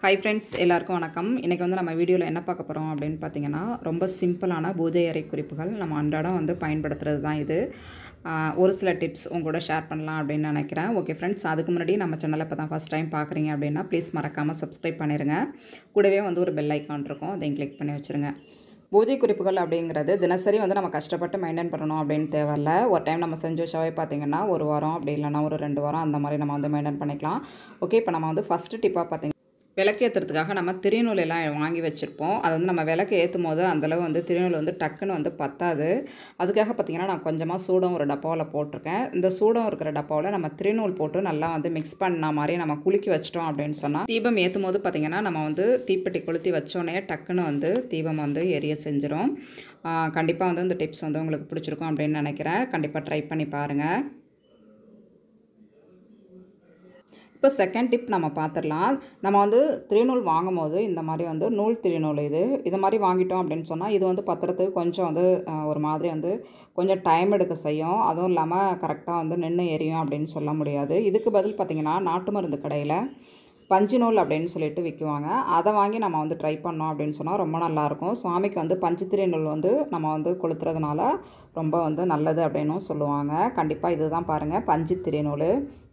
hi friends எல்லாருக்கும் வணக்கம் இன்றைக்கி வந்து நம்ம வீடியோவில் என்ன பார்க்க போகிறோம் அப்படின்னு பார்த்தீங்கன்னா ரொம்ப சிம்பிளான பூஜை அறை குறிப்புகள் நம்ம அன்றாடம் வந்து பயன்படுத்துறது தான் இது ஆஹ் ஒரு சில டிப்ஸ் உங்க கூட ஷேர் பண்ணலாம் அப்படின்னு நினைக்கிறேன் ஓகே ஃப்ரெண்ட்ஸ் அதுக்கு முன்னாடி நம்ம சேனலை இப்போ தான் ஃபஸ்ட் டைம் பார்க்குறீங்க அப்படின்னா ப்ளீஸ் மறக்காமல் சப்ஸ்கிரைப் பண்ணிடுங்க கூடவே வந்து ஒரு பெல் ஐக்கான் இருக்கும் அதையும் கிளிக் பண்ணி வச்சுருங்க பூஜை குறிப்புகள் அப்படிங்கிறது தினசரி வந்து நம்ம கஷ்டப்பட்டு மெயின்டைன் பண்ணணும் அப்படின்னு தேவையில்ல ஒரு டைம் நம்ம செஞ்சு வச்சாவே பார்த்தீங்கன்னா ஒரு வாரம் அப்படி இல்லைன்னா ஒரு ரெண்டு வாரம் அந்த மாதிரி நம்ம வந்து மெயின்டைன் பண்ணிக்கலாம் ஓகே இப்போ நம்ம வந்து ஃபஸ்ட்டு டிப்பாக பார்த்தீங்கன்னா விளக்கு ஏற்றுறதுக்காக நம்ம திருநூல் எல்லாம் வாங்கி வச்சுருப்போம் அது வந்து நம்ம விளக்கு ஏற்றும் போது அந்தளவு வந்து திருநூல் வந்து டக்குன்னு வந்து பத்தாது அதுக்காக பார்த்திங்கன்னா நான் கொஞ்சமாக சூடம் ஒரு டப்பாவில் போட்டிருக்கேன் இந்த சூடம் இருக்கிற டப்பாவில் நம்ம திருநூல் போட்டு நல்லா வந்து மிக்ஸ் பண்ண மாதிரி நம்ம குலுக்கி வச்சிட்டோம் அப்படின்னு சொன்னால் தீபம் ஏற்றும் போது பார்த்திங்கன்னா நம்ம வந்து தீப்பெட்டி கொளுத்தி வச்சோடனே டக்குன்னு வந்து தீபம் வந்து எரிய செஞ்சிடும் கண்டிப்பாக வந்து இந்த டிப்ஸ் வந்து உங்களுக்கு பிடிச்சிருக்கும் அப்படின்னு நினைக்கிறேன் கண்டிப்பாக ட்ரை பண்ணி பாருங்கள் இப்போ செகண்ட் டிப் நம்ம பார்த்துடலாம் நம்ம வந்து திருநூல் வாங்கும் போது இந்த மாதிரி வந்து நூல் திருநூல் இது இது மாதிரி வாங்கிட்டோம் அப்படின்னு சொன்னால் இது வந்து பத்திரத்துக்கு கொஞ்சம் வந்து அஹ், ஒரு மாதிரி வந்து கொஞ்சம் டைம் எடுக்க செய்யும் அதுவும் இல்லாமல் கரெக்டாக வந்து நின்று எரியும் அப்படின்னு சொல்ல முடியாது இதுக்கு பதில் பார்த்திங்கன்னா நாட்டு மருந்து கடையில் பஞ்சு நூல் அப்படின்னு சொல்லிட்டு விற்குவாங்க அதை வாங்கி நம்ம வந்து ட்ரை பண்ணோம் அப்படின்னு சொன்னால் ரொம்ப நல்லாயிருக்கும் சுவாமிக்கு வந்து பஞ்சுத்திரை நூல் வந்து நம்ம வந்து கொளுத்துறதுனால ரொம்ப வந்து நல்லது அப்படின்னும் சொல்லுவாங்க கண்டிப்பாக இதுதான் பாருங்கள் பஞ்சுத்திரை நூல்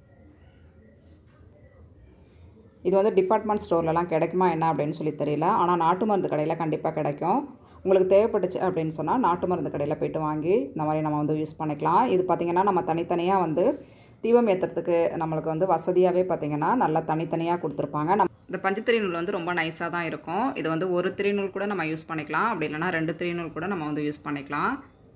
இது வந்து டிபார்ட்மெண்ட் ஸ்டோர்லலாம் கிடைக்குமா என்ன அப்படின்னு சொல்லி தெரியல ஆனால் நாட்டு மருந்து கடையில் கண்டிப்பாக கிடைக்கும் உங்களுக்கு தேவைப்பட்டுச்சு அப்படின்னு சொன்னால் நாட்டு மருந்து கடையில் போயிட்டு வாங்கி இந்த மாதிரி நம்ம வந்து யூஸ் பண்ணிக்கலாம் இது பார்த்திங்கன்னா நம்ம தனித்தனியாக வந்து தீபம் ஏற்றுறதுக்கு நம்மளுக்கு வந்து வசதியாகவே பார்த்திங்கன்னா நல்லா தனித்தனியாக கொடுத்துருப்பாங்க நம்ம இந்த பஞ்சத்திரி நூல் வந்து ரொம்ப நைஸாக தான் இருக்கும் இது வந்து ஒரு திரிநூல் கூட நம்ம யூஸ் பண்ணிக்கலாம் அப்படி இல்லைனா ரெண்டு திரிநூல் கூட நம்ம வந்து யூஸ் பண்ணிக்கலாம்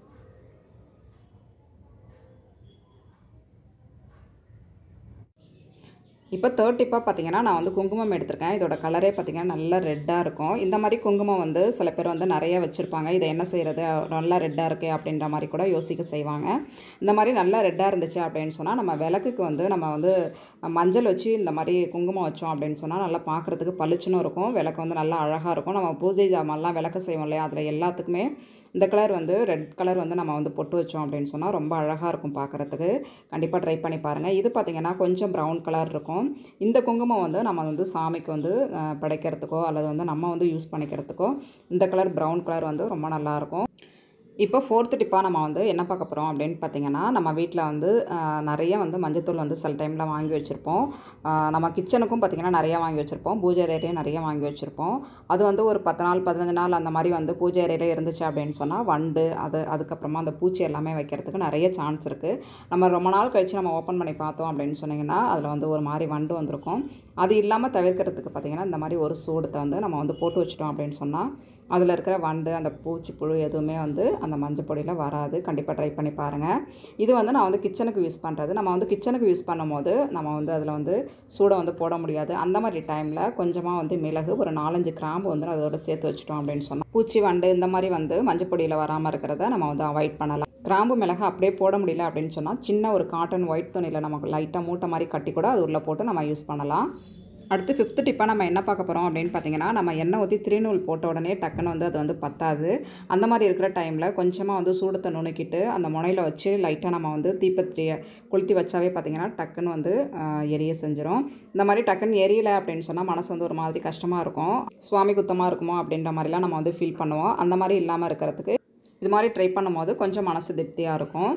இப்போ தேர்ட் டிப்பாக பார்த்தீங்கன்னா நான் வந்து குங்குமம் எடுத்திருக்கேன் இதோட கலரே பார்த்தீங்கன்னா நல்லா ரெட்டாக இருக்கும் இந்த மாதிரி குங்குமம் வந்து சில பேர் வந்து நிறைய வச்சுருப்பாங்க இதை என்ன செய்கிறது நல்லா ரெட்டாக இருக்கே அப்படின்ற மாதிரி கூட யோசிக்க செய்வாங்க இந்த மாதிரி நல்லா ரெட்டாக இருந்துச்சு அப்படின்னு சொன்னால் நம்ம விளக்குக்கு வந்து நம்ம வந்து மஞ்சள் வச்சு இந்த மாதிரி குங்குமம் வச்சோம் அப்படின்னு சொன்னால் நல்லா பார்க்குறதுக்கு பளிச்சுன்னு இருக்கும் விளக்கு வந்து நல்லா அழகாக இருக்கும் நம்ம பூஜை ஜாமான்லாம் விளக்கு செய்வோம் இல்லையா அதில் எல்லாத்துக்குமே இந்த கலர் வந்து ரெட் கலர் வந்து நம்ம வந்து பொட்டு வச்சோம் அப்படின்னு சொன்னால் ரொம்ப அழகாக இருக்கும் பார்க்குறதுக்கு கண்டிப்பாக ட்ரை பண்ணி பாருங்கள் இது பார்த்திங்கன்னா கொஞ்சம் ப்ரௌன் கலர் இருக்கும் இந்த குங்குமம் வந்து நம்ம வந்து சாமிக்கு வந்து அஹ், படைக்கிறதுக்கோ அல்லது வந்து நம்ம வந்து யூஸ் பண்ணிக்கிறதுக்கோ இந்த கலர் ப்ரௌன் கலர் வந்து ரொம்ப நல்லாயிருக்கும் இப்போ ஃபோர்த்து டிப்பாக நம்ம வந்து என்ன பார்க்க போகிறோம் அப்படின்னு பார்த்தீங்கன்னா நம்ம வீட்டில் வந்து அஹ், நிறைய வந்து மஞ்சத்தூள் வந்து சில டைமில் வாங்கி வச்சுருப்போம் அஹ், நம்ம கிச்சனுக்கும் பார்த்திங்கன்னா நிறைய வாங்கி வச்சுருப்போம் பூஜை அறையிலையும் நிறைய வாங்கி வச்சுருப்போம் அது வந்து ஒரு பத்து நாள் பதினஞ்சு நாள் அந்த மாதிரி வந்து பூஜை அறையிலே இருந்துச்சு அப்படின்னு சொன்னால் வண்டு அது அதுக்கப்புறமா அந்த பூச்சி எல்லாமே வைக்கிறதுக்கு நிறைய சான்ஸ் இருக்குது நம்ம ரொம்ப நாள் கழித்து நம்ம ஓப்பன் பண்ணி பார்த்தோம் அப்படின்னு சொன்னிங்கன்னா அதில் வந்து ஒரு மாதிரி வண்டு வந்திருக்கும் அது இல்லாமல் தவிர்க்கிறதுக்கு பார்த்திங்கன்னா இந்த மாதிரி ஒரு சூடத்தை வந்து நம்ம வந்து போட்டு வச்சிட்டோம் அப்படின்னு சொன்னால் அதில் இருக்கிற வண்டு அந்த பூச்சி புழு எதுவுமே வந்து அந்த மஞ்சள் பொடியில் வராது கண்டிப்பாக ட்ரை பண்ணி பாருங்கள் இது வந்து நான் வந்து கிச்சனுக்கு யூஸ் பண்ணுறது நம்ம வந்து கிச்சனுக்கு யூஸ் பண்ணும்போது நம்ம வந்து அதில் வந்து சூடை வந்து போட முடியாது அந்த மாதிரி டைமில் கொஞ்சமாக வந்து மிளகு ஒரு நாலஞ்சு கிராம்பு வந்து அதோட சேர்த்து வச்சிட்டோம் அப்படின்னு சொன்னால் பூச்சி வண்டு இந்த மாதிரி வந்து மஞ்சள் பொடியில் வராமல் இருக்கிறத நம்ம வந்து அவாய்ட் பண்ணலாம் கிராம்பு மிளகு அப்படியே போட முடியல அப்படின்னு சொன்னால் சின்ன ஒரு காட்டன் ஒயிட் துணியில் நமக்கு லைட்டாக மூட்டை மாதிரி கட்டி கூட அது உள்ளே போட்டு நம்ம யூஸ் பண்ணலாம் அடுத்து ஃபிஃப்த்து டிப்பாக நம்ம என்ன பார்க்க போகிறோம் அப்படின்னு பார்த்தீங்கன்னா நம்ம எண்ணெய் ஊற்றி திருநூல் போட்ட உடனே டக்குன்னு வந்து அது வந்து பத்தாது அந்த மாதிரி இருக்கிற டைமில் கொஞ்சமாக வந்து சூடத்தை நுணுக்கிட்டு அந்த முனையில் வச்சு லைட்டாக நம்ம வந்து தீப்பத்திரியை கொளுத்தி வச்சாவே பார்த்தீங்கன்னா டக்குன்னு வந்து ஆஹ், எரிய செஞ்சிடும் இந்த மாதிரி டக்குன்னு எரியலை அப்படின்னு சொன்னால் மனசு வந்து ஒரு மாதிரி கஷ்டமாக இருக்கும் சுவாமி குத்தமாக இருக்குமோ அப்படின்ற மாதிரிலாம் நம்ம வந்து ஃபீல் பண்ணுவோம் அந்த மாதிரி இல்லாமல் இருக்கிறதுக்கு இது மாதிரி ட்ரை பண்ணும்போது கொஞ்சம் மனசு திருப்தியாக இருக்கும்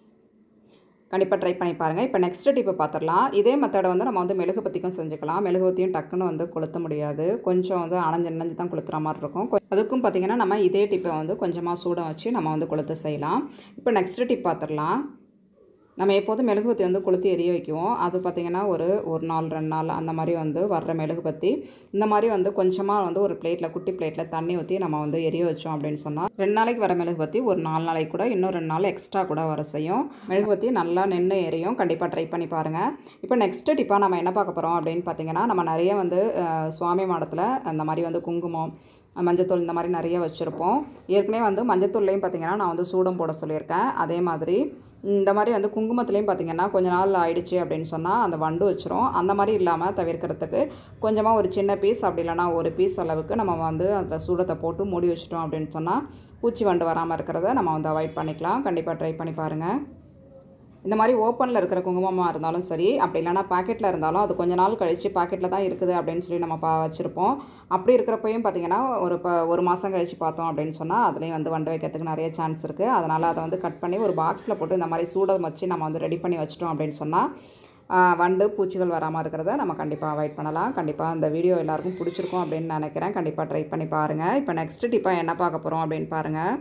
கண்டிப்பாக ட்ரை பண்ணி பாருங்கள் இப்போ நெக்ஸ்ட் டிப்பை பார்த்துடலாம் இதே மெத்தடை வந்து நம்ம வந்து மெழுகுபத்திக்கும் செஞ்சுக்கலாம் மெழுகுபத்தியும் டக்குன்னு வந்து கொளுத்த முடியாது கொஞ்சம் வந்து அணைஞ்சு அணைஞ்சு தான் கொளுத்துற மாதிரி இருக்கும் கொ- அதுக்கும் பார்த்திங்கன்னா நம்ம இதே டிப்பை வந்து கொஞ்சமாக சூடம் வச்சு நம்ம வந்து கொளுத்த செய்யலாம் இப்போ நெக்ஸ்ட் டிப் பார்த்துடலாம் நம்ம எப்போதும் மெழுகுபத்தி வந்து கொளுத்தி எரிய வைக்குவோம் அது பார்த்திங்கன்னா ஒரு ஒரு நாள் ரெண்டு நாள் அந்த மாதிரி வந்து வர்ற மெழுகுபத்தி இந்த மாதிரி வந்து கொஞ்சமாக வந்து ஒரு பிளேட்டில் குட்டி பிளேட்டில் தண்ணி ஊற்றி நம்ம வந்து எரிய வச்சோம் அப்படின்னு சொன்னால் ரெண்டு நாளைக்கு வர மெழுகுபத்தி ஒரு நாலு நாளைக்கு கூட இன்னும் ரெண்டு நாள் எக்ஸ்ட்ரா கூட வர செய்யும் மெழுகுபத்தி நல்லா நின்று எரியும் கண்டிப்பாக ட்ரை பண்ணி பாருங்கள் இப்போ நெக்ஸ்ட்டு டிப்பாக நம்ம என்ன பார்க்க போகிறோம் அப்படின்னு பார்த்தீங்கன்னா நம்ம நிறைய வந்து அஹ், சுவாமி மாடத்தில் அந்த மாதிரி வந்து குங்குமம் மஞ்சத்தூள் இந்த மாதிரி நிறைய வச்சுருப்போம் ஏற்கனவே வந்து மஞ்சத்தூள்லையும் பார்த்தீங்கன்னா நான் வந்து சூடம் போட சொல்லியிருக்கேன் அதே மாதிரி இந்த மாதிரி வந்து குங்குமத்துலேயும் பார்த்தீங்கன்னா கொஞ்ச நாள் ஆயிடுச்சு அப்படின்னு சொன்னால் அந்த வண்டு வச்சிரும் அந்த மாதிரி இல்லாமல் தவிர்க்கிறதுக்கு கொஞ்சமாக ஒரு சின்ன பீஸ் அப்படி இல்லைன்னா ஒரு பீஸ் அளவுக்கு நம்ம வந்து அதில் சூடத்தை போட்டு மூடி வச்சிட்டோம் அப்படின்னு சொன்னால் பூச்சி வண்டு வராமல் இருக்கிறத நம்ம வந்து அவாய்ட் பண்ணிக்கலாம் கண்டிப்பாக ட்ரை பண்ணி பாருங்கள் இந்த மாதிரி ஓப்பனில் இருக்கிற குங்குமமாக இருந்தாலும் சரி அப்படி இல்லைனா பாக்கெட்டில் இருந்தாலும் அது கொஞ்ச நாள் கழித்து பாக்கெட்டில் தான் இருக்குது அப்படின்னு சொல்லி நம்ம பா வச்சுருப்போம் அப்படி இருக்கிறப்பையும் பார்த்திங்கன்னா ஒரு ப ஒரு மாதம் கழித்து பார்த்தோம் அப்படின்னு சொன்னால் அதுலேயும் வந்து வண்டு வைக்கிறதுக்கு நிறைய சான்ஸ் இருக்குது அதனால் அதை வந்து கட் பண்ணி ஒரு பாக்ஸில் போட்டு இந்த மாதிரி சூடம் வச்சு நம்ம வந்து ரெடி பண்ணி வச்சிட்டோம் அப்படின்னு சொன்னால் ஆஹ், வண்டு பூச்சிகள் வராமல் இருக்கிறத நம்ம கண்டிப்பாக அவாய்ட் பண்ணலாம் கண்டிப்பாக இந்த வீடியோ எல்லாருக்கும் பிடிச்சிருக்கும் அப்படின்னு நினைக்கிறேன் கண்டிப்பாக ட்ரை பண்ணி பாருங்கள் இப்போ நெக்ஸ்ட் டிப்பாக என்ன பார்க்க போகிறோம் அப்படின்னு பாருங்கள்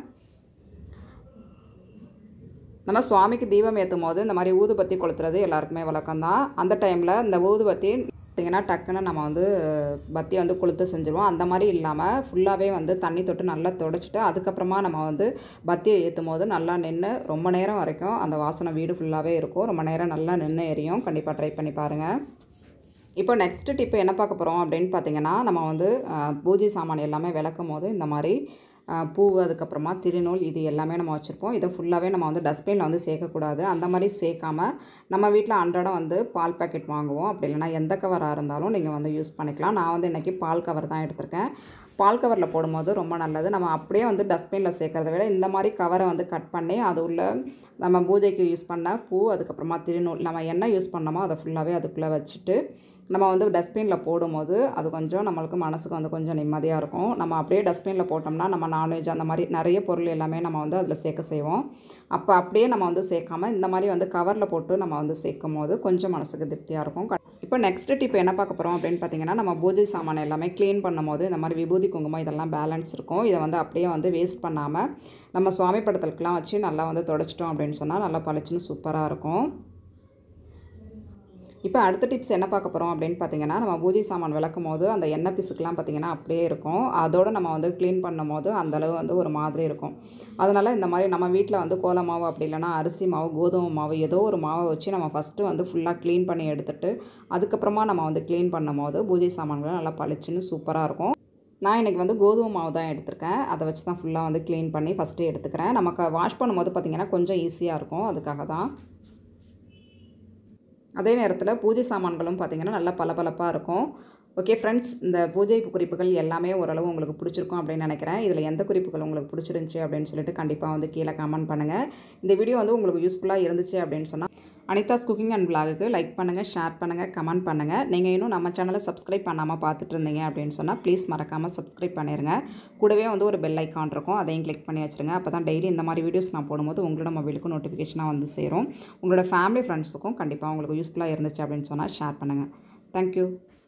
நம்ம சுவாமிக்கு தீபம் ஏற்றும் போது இந்த மாதிரி ஊதுபத்தி கொளுத்துறது எல்லாருக்குமே வழக்கம் தான் அந்த டைமில் இந்த ஊதுபத்தி பார்த்திங்கன்னா டக்குன்னு நம்ம வந்து பத்தி வந்து கொளுத்து செஞ்சுருவோம் அந்த மாதிரி இல்லாமல் ஃபுல்லாகவே வந்து தண்ணி தொட்டு நல்லா தொடச்சிட்டு அதுக்கப்புறமா நம்ம வந்து பத்தியை ஏற்றும் போது நல்லா நின்று ரொம்ப நேரம் வரைக்கும் அந்த வாசனை வீடு ஃபுல்லாகவே இருக்கும் ரொம்ப நேரம் நல்லா நின்று எரியும் கண்டிப்பாக ட்ரை பண்ணி பாருங்கள் இப்போ நெக்ஸ்ட்டு டிப்பு என்ன பார்க்க போகிறோம் அப்படின்னு பார்த்தீங்கன்னா நம்ம வந்து அஹ், பூஜை சாமான் எல்லாமே விளக்கும் போது இந்த மாதிரி அஹ், பூ அதுக்கப்புறமா திருநூல் இது எல்லாமே நம்ம வச்சுருப்போம் இதை ஃபுல்லாகவே நம்ம வந்து டஸ்ட்பினில் வந்து சேர்க்கக்கூடாது அந்த மாதிரி சேர்க்காம நம்ம வீட்டில் அன்றாடம் வந்து பால் பாக்கெட் வாங்குவோம் அப்படி இல்லைனா எந்த கவராக இருந்தாலும் நீங்கள் வந்து யூஸ் பண்ணிக்கலாம் நான் வந்து இன்றைக்கி பால் கவர் தான் எடுத்திருக்கேன் பால் கவரில் போடும்போது ரொம்ப நல்லது நம்ம அப்படியே வந்து டஸ்ட்பினில் சேர்க்கறத விட இந்த மாதிரி கவரை வந்து கட் பண்ணி அது உள்ள நம்ம பூஜைக்கு யூஸ் பண்ண பூ அதுக்கப்புறமா திருநூல் நம்ம என்ன யூஸ் பண்ணோமோ அதை ஃபுல்லாகவே அதுக்குள்ளே வச்சுட்டு நம்ம வந்து டஸ்ட்பினில் போடும்போது அது கொஞ்சம் நம்மளுக்கு மனசுக்கு வந்து கொஞ்சம் நிம்மதியாக இருக்கும் நம்ம அப்படியே டஸ்ட்பினில் போட்டோம்னா நம்ம நான்வெஜ் அந்த மாதிரி நிறைய பொருள் எல்லாமே நம்ம வந்து அதில் சேர்க்க செய்வோம் அப்போ அப்படியே நம்ம வந்து சேர்க்காம இந்த மாதிரி வந்து கவரில் போட்டு நம்ம வந்து சேர்க்கும் போது கொஞ்சம் மனசுக்கு திருப்தியாக இருக்கும் இப்போ நெக்ஸ்ட் டிப் என்ன பார்க்க போகிறோம் அப்படின்னு பார்த்தீங்கன்னா நம்ம பூஜை சாமான் எல்லாமே க்ளீன் பண்ணும்போது இந்த மாதிரி விபூதி குங்குமம் இதெல்லாம் பேலன்ஸ் இருக்கும் இதை வந்து அப்படியே வந்து வேஸ்ட் பண்ணாமல் நம்ம சுவாமி படத்துலக்கெலாம் வச்சு நல்லா வந்து தொடச்சிட்டோம் அப்படின்னு சொன்னால் நல்லா பளிச்சுன்னு சூப்பராக இருக்கும் இப்போ அடுத்த டிப்ஸ் என்ன பார்க்க போகிறோம் அப்படின்னு பார்த்தீங்கன்னா நம்ம பூஜை சாமான் விளக்கும் போது அந்த எண்ணெய் பிசுக்கெலாம் பார்த்தீங்கன்னா அப்படியே இருக்கும் அதோடு நம்ம வந்து க்ளீன் பண்ணும் போது அந்த அளவு வந்து ஒரு மாதிரி இருக்கும் அதனால் இந்த மாதிரி நம்ம வீட்டில் வந்து கோல மாவு அப்படி இல்லைன்னா அரிசி மாவு கோதுமை மாவு ஏதோ ஒரு மாவை வச்சு நம்ம ஃபஸ்ட்டு வந்து ஃபுல்லாக க்ளீன் பண்ணி எடுத்துட்டு அதுக்கப்புறமா நம்ம வந்து க்ளீன் பண்ணும் போது பூஜை சாமான்கள் நல்லா பளிச்சுன்னு சூப்பராக இருக்கும் நான் இன்றைக்கி வந்து கோதுமை மாவு தான் எடுத்திருக்கேன் அதை வச்சு தான் ஃபுல்லாக வந்து க்ளீன் பண்ணி ஃபஸ்ட்டு எடுத்துக்கிறேன் நமக்கு வாஷ் பண்ணும்போது பார்த்திங்கன்னா கொஞ்சம் ஈஸியாக இருக்கும் அதுக்காக தான் அதே நேரத்தில் பூஜை சாமான்களும் பார்த்திங்கன்னா நல்லா பளபளப்பாக இருக்கும் ஓகே ஃப்ரெண்ட்ஸ் இந்த பூஜை குறிப்புகள் எல்லாமே ஓரளவு உங்களுக்கு பிடிச்சிருக்கும் அப்படின்னு நினைக்கிறேன் இதில் எந்த குறிப்புகள் உங்களுக்கு பிடிச்சிருந்துச்சி அப்படின்னு சொல்லிட்டு கண்டிப்பாக வந்து கீழே கமெண்ட் பண்ணுங்கள் இந்த வீடியோ வந்து உங்களுக்கு யூஸ்ஃபுல்லாக இருந்துச்சு அப்படின்னு சொன்னால் அனிதாஸ் குக்கிங் அண்ட் vlog-க்கு லைக் பண்ணுங்கள் ஷேர் பண்ணுங்கள் கமெண்ட் பண்ணுங்கள் நீங்கள் இன்னும் நம்ம சேனலை சப்ஸ்கிரைப் பண்ணாமல் பார்த்துட்டு இருந்தீங்க அப்படின்னு சொன்னால் ப்ளீஸ் மறக்காமல் சப்ஸ்கிரைப் பண்ணிடுங்க கூடவே வந்து ஒரு பெல் ஐக்கான் இருக்கும் அதையும் கிளிக் பண்ணி வச்சுருங்க அப்போ தான் டெய்லி இந்த மாதிரி வீடியோஸ் நான் போடும்போது உங்களோட மொபைலுக்கும் நோட்டிஃபிகேஷனாக வந்து சேரும் உங்களோட ஃபேமிலி ஃப்ரெண்ட்ஸுக்கும் கண்டிப்பாக உங்களுக்கு யூஸ்ஃபுல்லாக இருந்துச்சு அப்படின்னு சொன்னால் ஷேர் பண்ணுங்கள் தேங்க்யூ